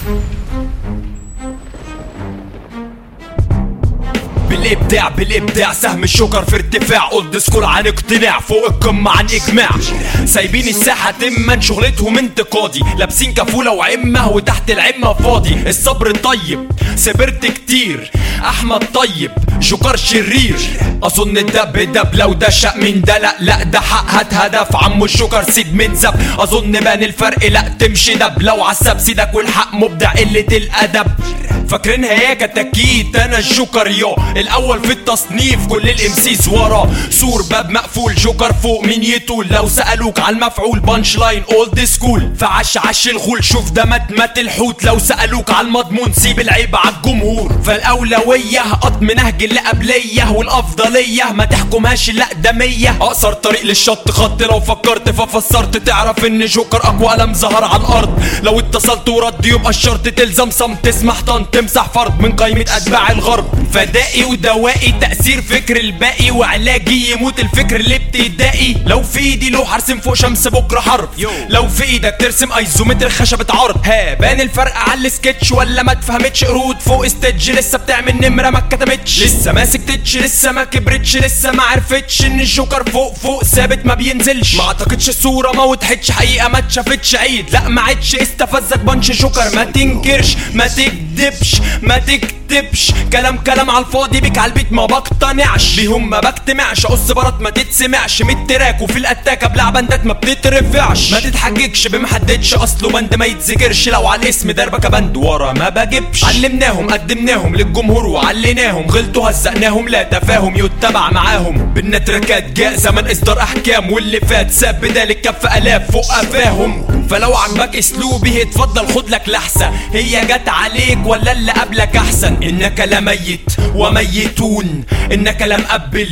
بالابداع بالابداع سهم الشكر في ارتفاع اولد سكول عن اقتناع فوق القمه عن اجماع سايبين الساحه تما شغلتهم انتقادي لابسين كفوله وعمه وتحت العمه فاضي الصبر طيب صبرت كتير احمد طيب جوكر شرير اظن الدب دب لو ده شق من ده لا لا ده حق هات هدف عمو الشكر سيب من زب اظن بان الفرق لا تمشي دب لو عسب سيدك والحق مبدع قله الادب فاكرينها هي كتاكيت انا الجوكر يو الاول في التصنيف كل الامسيس ورا سور باب مقفول جوكر فوق مين يطول لو سالوك على المفعول بانش لاين اولد سكول فعش عش الغول شوف ده مات مات الحوت لو سالوك على المضمون سيب العيب على الجمهور فالاولويه قطم نهج اللي قبليه والافضليه ما تحكمهاش لا ده مية اقصر طريق للشط خط لو فكرت ففسرت تعرف ان جوكر اقوى قلم ظهر على الارض لو اتصلت ورد يبقى الشرط تلزم صمت تسمح طن تمسح فرض من قائمة اتباع الغرب فدائي ودوائي تأثير فكر الباقي وعلاجي يموت الفكر الابتدائي لو في ايدي لوحة ارسم فوق شمس بكرة حرف لو في ايدك ترسم ايزومتر خشبة عرض ها بان الفرق على السكتش ولا ما تفهمتش قرود فوق استج لسه بتعمل نمرة ما اتكتمتش لسه ما سكتتش لسه ما كبرتش لسه ما عرفتش ان الجوكر فوق فوق ثابت ما بينزلش ما اعتقدش الصورة ما وضحتش حقيقة ما اتشافتش عيد لا ما عادش استفزك بنش جوكر ما تنكرش ما تكدبش ما تكتبش كلام كلام على الفاضي بيك على البيت ما بقتنعش بيهم ما بجتمعش قص برات ما تتسمعش من التراك وفي الاتاكه بلع بندات ما بتترفعش ما تتحججش بمحددش اصله بند ما يتذكرش لو على الاسم دربكه بند ورا ما بجيبش علمناهم قدمناهم للجمهور وعليناهم غلطوا هزقناهم لا تفاهم يتبع معاهم بالنتركات جاء زمن اصدار احكام واللي فات ساب بدال الكف الاف فوق قفاهم فلو عجبك اسلوبي اتفضل خد لك لحسه هي جت عليك ولا اللي قبلك احسن انك لميت وميتون انك لمقبل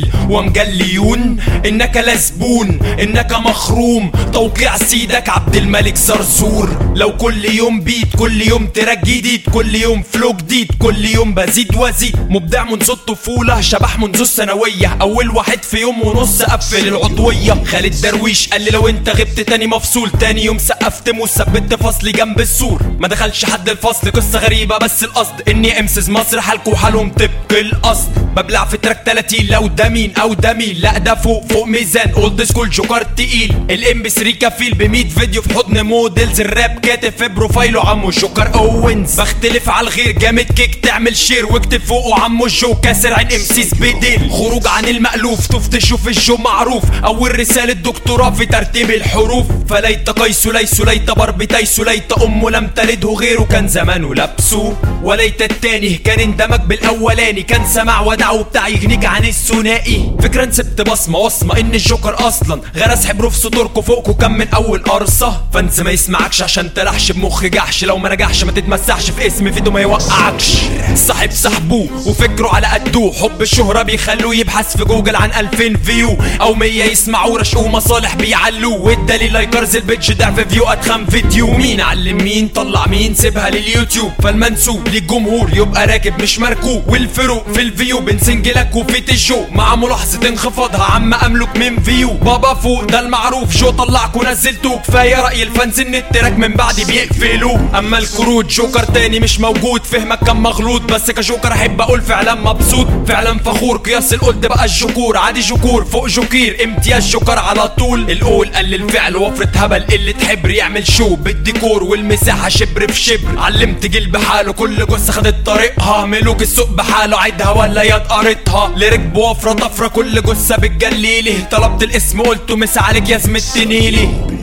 ومجليون انك لزبون انك مخروم توقيع سيدك عبد الملك زرزور لو كل يوم بيت كل يوم تراك جديد كل يوم فلو جديد كل يوم بزيد وازيد مبدع منذ الطفوله شبح منذ الثانويه اول واحد في يوم ونص قفل العضويه خالد درويش قال لي لو انت غبت تاني مفصول تاني يوم سقفت وثبت فصلي جنب السور ما دخلش حد الفصل قصه غريبه بس القصد اني امسس مصر حالكوا وحالهم طبق القصد ببلع في تراك 30 لو ده مين او ده مين لا ده فوق فوق ميزان اولد سكول جوكر تقيل الام بي 3 كفيل ب 100 فيديو في حضن موديلز الراب كاتب في بروفايله عمو جوكر اوينز بختلف على الغير جامد كيك تعمل شير واكتب فوقه عمو جو كاسر عين ام سيس بديل خروج عن المألوف طف تشوف الجو معروف اول رساله دكتوراه في ترتيب الحروف فليت قيس ليس ليت برب تيس ليت امه لم تلده غيره كان زمانه لابسه وليت التاني كان اندمج بالاولاني كان سمع ودعه بتاع يغنيك عن الثنائي فكرة سبت بصمة وصمة ان الجوكر اصلا غرس حبره في صدوركوا فوقكوا كان من اول قرصة فانس ما يسمعكش عشان تلحش بمخ جحش لو ما نجحش ما تتمسحش في اسم فيديو ما يوقعكش صاحب صاحبه وفكره على قده حب الشهرة بيخلوه يبحث في جوجل عن 2000 فيو او 100 يسمعوا رشقوا مصالح بيعلوه والدليل لايكرز البيتش ضعف فيو اتخن فيديو مين علم مين طلع مين سيبها لليوتيوب فالمنسوب للجمهور يبقى راكب مش مركوب والفروق في الفيو بين سنجلك وفيت الجو مع ملاحظة انخفاضها عم املك من فيو بابا فوق ده المعروف جو طلعك ونزلته كفاية رأي الفانز ان التراك من بعدي بيقفلوه اما الكروت جوكر تاني مش موجود فهمك كان مغلوط بس كجوكر احب اقول فعلا مبسوط فعلا فخور قياس القلت بقى الجكور عادي جكور فوق جوكير امتياز جوكر على طول القول قل الفعل وفرة هبل اللي تحبر يعمل شو بالديكور والمساحة شبر في شبر علمت جيل بحاله كل جثة خدت طريقها ملوك السوق بحاله عيدها ولا يد قريتها لركب وفرة طفرة كل جثة بتجليلي طلبت الاسم قلته مس عليك يا زميلتني لي